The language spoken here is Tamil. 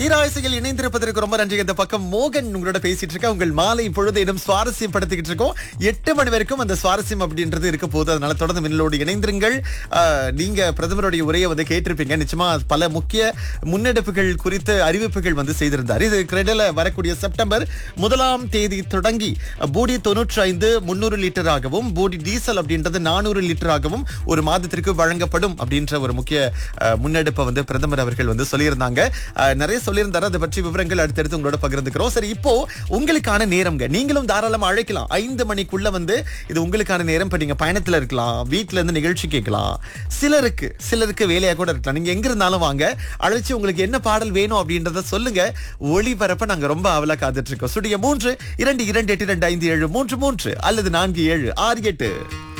தீராசையில் இணைந்திருப்பதற்கு ரொம்ப நன்றி இந்த பக்கம் மோகன் உங்களோட பேசிட்டு இருக்க உங்கள் மாலை பொழுது இன்னும் சுவாரஸ்யம் படுத்திக்கிட்டு இருக்கோம் எட்டு மணி வரைக்கும் அந்த சுவாரஸ்யம் அப்படின்றது இருக்க போகுது அதனால தொடர்ந்து மின்னலோடு இணைந்திருங்கள் ஆஹ், நீங்க பிரதமருடைய உரையை வந்து கேட்டிருப்பீங்க நிச்சயமா பல முக்கிய முன்னெடுப்புகள் குறித்த அறிவிப்புகள் வந்து செய்திருந்தார் இது கிரெடல வரக்கூடிய செப்டம்பர் முதலாம் தேதி தொடங்கி பூடி தொன்னூற்றி ஐந்து முன்னூறு லிட்டராகவும் பூடி டீசல் அப்படின்றது நானூறு லிட்டராகவும் ஒரு மாதத்திற்கு வழங்கப்படும் அப்படின்ற ஒரு முக்கிய அஹ், முன்னெடுப்பை வந்து பிரதமர் அவர்கள் வந்து சொல்லியிருந்தாங்க அஹ், நிறைய சொல்லியிருந்தாரு அதை பற்றி விவரங்கள் அடுத்தடுத்து உங்களோட பகிர்ந்துக்கிறோம் சரி இப்போ உங்களுக்கான நேரம்ங்க நீங்களும் தாராளமா அழைக்கலாம் ஐந்து மணிக்குள்ள வந்து இது உங்களுக்கான நேரம் இப்ப நீங்க பயணத்துல இருக்கலாம் வீட்ல இருந்து நிகழ்ச்சி கேட்கலாம் சிலருக்கு சிலருக்கு வேலையா கூட இருக்கலாம் நீங்க எங்க இருந்தாலும் வாங்க அழைச்சு உங்களுக்கு என்ன பாடல் வேணும் அப்படின்றத சொல்லுங்க ஒளிபரப்ப நாங்க ரொம்ப அவலா காத்துட்டு இருக்கோம் சுடிய மூன்று இரண்டு இரண்டு எட்டு இரண்டு ஐந்து ஏழு மூன்று மூன்று அல்லது நான்கு ஏழு ஆறு எட்டு